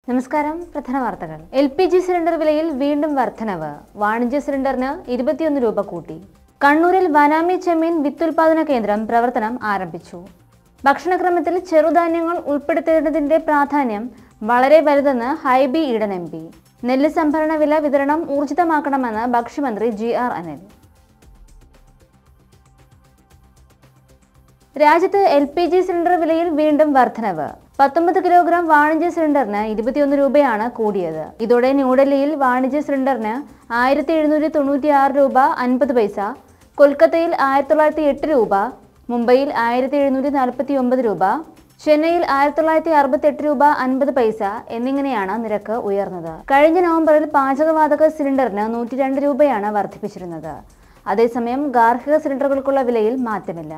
നമസ്കാരം പ്രധാന വാർത്തകൾ എൽ പി ജി സിലിണ്ടർ വിലയിൽ വീണ്ടും വർധനവ് വാണിജ്യ സിലിണ്ടറിന് ഇരുപത്തിയൊന്ന് രൂപ കൂട്ടി കണ്ണൂരിൽ വനാമി ചെമ്മീൻ വിത്തുൽപാദന കേന്ദ്രം പ്രവർത്തനം ആരംഭിച്ചു ഭക്ഷണക്രമത്തിൽ ചെറുധാന്യങ്ങൾ ഉൾപ്പെടുത്തേണ്ടതിന്റെ പ്രാധാന്യം വളരെ വലുതെന്ന് ഹൈബി ഈഡൻ എം പി നെല്ല് സംഭരണ വില വിതരണം ഊർജിതമാക്കണമെന്ന് ഭക്ഷ്യമന്ത്രി ജി ആർ അനിൽ രാജ്യത്ത് എൽ പി ജി സിലിണ്ടർ വിലയിൽ വീണ്ടും വർധനവ് പത്തൊമ്പത് കിലോഗ്രാം വാണിജ്യ സിലിണ്ടറിന് ഇരുപത്തിയൊന്ന് രൂപയാണ് കൂടിയത് ഇതോടെ ന്യൂഡൽഹിയിൽ വാണിജ്യ സിലിണ്ടറിന് ആയിരത്തി എഴുന്നൂറ്റി തൊണ്ണൂറ്റി ആറ് രൂപ അൻപത് പൈസ കൊൽക്കത്തയിൽ ആയിരത്തി തൊള്ളായിരത്തി എട്ട് രൂപ മുംബൈയിൽ ആയിരത്തി എഴുന്നൂറ്റി നാൽപ്പത്തി ഒമ്പത് രൂപ ചെന്നൈയിൽ ആയിരത്തി തൊള്ളായിരത്തി അറുപത്തി എട്ട് രൂപ അൻപത് പൈസ എന്നിങ്ങനെയാണ് നിരക്ക് ഉയർന്നത് കഴിഞ്ഞ നവംബറിൽ പാചകവാതക സിലിണ്ടറിന് നൂറ്റി രണ്ട് രൂപയാണ് വർദ്ധിപ്പിച്ചിരുന്നത് അതേസമയം ഗാർഹിക സിലിണ്ടറുകൾക്കുള്ള വിലയിൽ മാറ്റമില്ല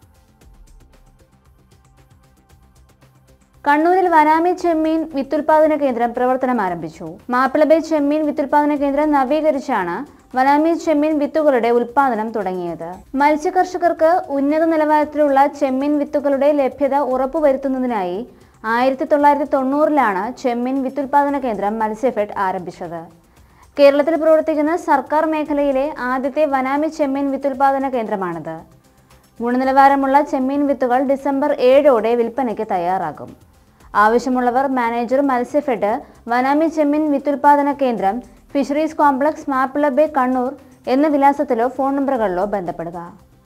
കണ്ണൂരിൽ വനാമി ചെമ്മീൻ വിത്തുൽപാദന കേന്ദ്രം പ്രവർത്തനം ആരംഭിച്ചു മാപ്പിളബേ ചെമ്മീൻ വിത്തുൽപാദന കേന്ദ്രം നവീകരിച്ചാണ് വനാമി ചെമ്മീൻ വിത്തുകളുടെ ഉൽപാദനം തുടങ്ങിയത് മത്സ്യകർഷകർക്ക് ഉന്നത നിലവാരത്തിലുള്ള ചെമ്മീൻ വിത്തുകളുടെ ലഭ്യത ഉറപ്പുവരുത്തുന്നതിനായി ആയിരത്തി തൊള്ളായിരത്തി തൊണ്ണൂറിലാണ് ചെമ്മീൻ വിത്തുൽപാദന കേന്ദ്രം മത്സ്യഫെഡ് ആരംഭിച്ചത് കേരളത്തിൽ പ്രവർത്തിക്കുന്ന സർക്കാർ മേഖലയിലെ ആദ്യത്തെ വനാമി ചെമ്മീൻ വിത്തുൽപാദന കേന്ദ്രമാണിത് ഗുണനിലവാരമുള്ള ചെമ്മീൻ വിത്തുകൾ ഡിസംബർ ഏഴോടെ വിൽപ്പനയ്ക്ക് തയ്യാറാകും ആവശ്യമുള്ളവർ മാനേജർ മത്സ്യഫെഡ് വനാമി ചെമ്മീൻ വിത്തുൽപാദന കേന്ദ്രം fisheries complex Mappila bay Kannur എന്ന വിലാസത്തിലോ ഫോൺ നമ്പറുകളിലോ ബന്ധപ്പെടുക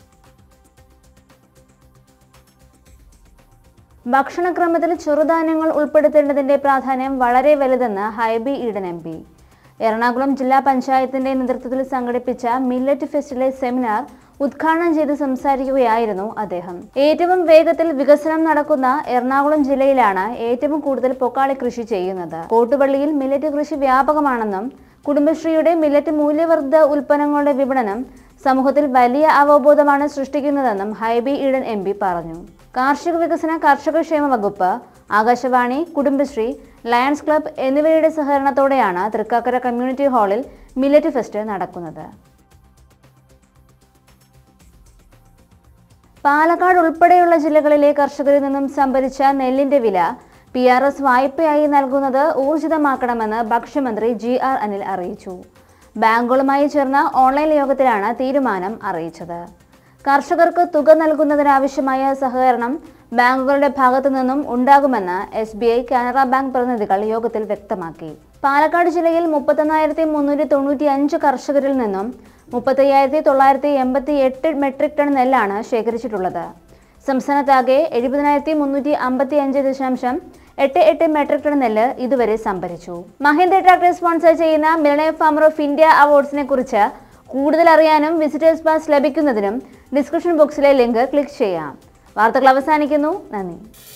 ഭക്ഷണക്രമത്തിൽ ചെറുധാന്യങ്ങൾ ഉൾപ്പെടുത്തേണ്ടതിന്റെ പ്രാധാന്യം വളരെ വലുതെന്ന് ഹൈബി ഈഡൻ എം പി എറണാകുളം ജില്ലാ പഞ്ചായത്തിന്റെ നേതൃത്വത്തിൽ സംഘടിപ്പിച്ച മില്ലറ്റ് ഫെസ്റ്റിലെ സെമിനാർ ഉദ്ഘാടനം ചെയ്ത് സംസാരിക്കുകയായിരുന്നു അദ്ദേഹം ഏറ്റവും വേഗത്തിൽ വികസനം നടക്കുന്ന എറണാകുളം ജില്ലയിലാണ് ഏറ്റവും കൂടുതൽ പൊക്കാളി കൃഷി ചെയ്യുന്നത് കോട്ടുപള്ളിയിൽ മില്ലറ്റ് കൃഷി വ്യാപകമാണെന്നും കുടുംബശ്രീയുടെ മില്ലറ്റ് മൂല്യവർദ്ധിത ഉൽപ്പന്നങ്ങളുടെ വിപണനം സമൂഹത്തിൽ വലിയ അവബോധമാണ് സൃഷ്ടിക്കുന്നതെന്നും ഹൈബി ഈഡൻ എം പറഞ്ഞു കാർഷിക വികസന കർഷകക്ഷേമ വകുപ്പ് ആകാശവാണി കുടുംബശ്രീ ലയൺസ് ക്ലബ്ബ് എന്നിവയുടെ സഹകരണത്തോടെയാണ് തൃക്കാക്കര കമ്മ്യൂണിറ്റി ഹാളിൽ മില്ലറ്റ് ഫെസ്റ്റ് നടക്കുന്നത് പാലക്കാട് ഉൾപ്പെടെയുള്ള ജില്ലകളിലെ കർഷകരിൽ നിന്നും സംഭരിച്ച നെല്ലിന്റെ വില പി ആർ എസ് വായ്പയായി നൽകുന്നത് ഊർജിതമാക്കണമെന്ന് ഭക്ഷ്യമന്ത്രി ജി ആർ അനിൽ അറിയിച്ചു ബാങ്കുകളുമായി ചേർന്ന ഓൺലൈൻ യോഗത്തിലാണ് തീരുമാനം അറിയിച്ചത് കർഷകർക്ക് തുക നൽകുന്നതിനാവശ്യമായ സഹകരണം ബാങ്കുകളുടെ ഭാഗത്തു നിന്നും ഉണ്ടാകുമെന്ന് S B I Canara bank പ്രതിനിധികൾ യോഗത്തിൽ വ്യക്തമാക്കി പാലക്കാട് ജില്ലയിൽ മുപ്പത്തൊന്നായിരത്തി മുന്നൂറ്റി തൊണ്ണൂറ്റി അഞ്ച് കർഷകരിൽ നിന്നും മുപ്പത്തയ്യായിരത്തി തൊള്ളായിരത്തി എൺപത്തി എട്ട് മെട്രിക് ടൺ നെല്ലാണ് ശേഖരിച്ചിട്ടുള്ളത് സംസ്ഥാനത്താകെ എഴുപതിനായിരത്തി മുന്നൂറ്റി അമ്പത്തി അഞ്ച് ദശാംശം എട്ട് എട്ട് മെട്രിക് ടൺ നെല്ല് ഇതുവരെ സംഭരിച്ചു മഹേന്ദ്ര ട്രാക്ടർ സ്പോൺസർ ചെയ്യുന്ന മിലനയ ഫാമർ ഓഫ് ഇന്ത്യ അവാർഡ്സിനെ കുറിച്ച് കൂടുതൽ അറിയാനും വിസിറ്റേഴ്സ് പാസ് ലഭിക്കുന്നതിനും ഡിസ്ക്രിപ്ഷൻ ബോക്സിലെ ലിങ്ക് ക്ലിക്ക് ചെയ്യാം വാർത്തകൾ അവസാനിക്കുന്നു നന്ദി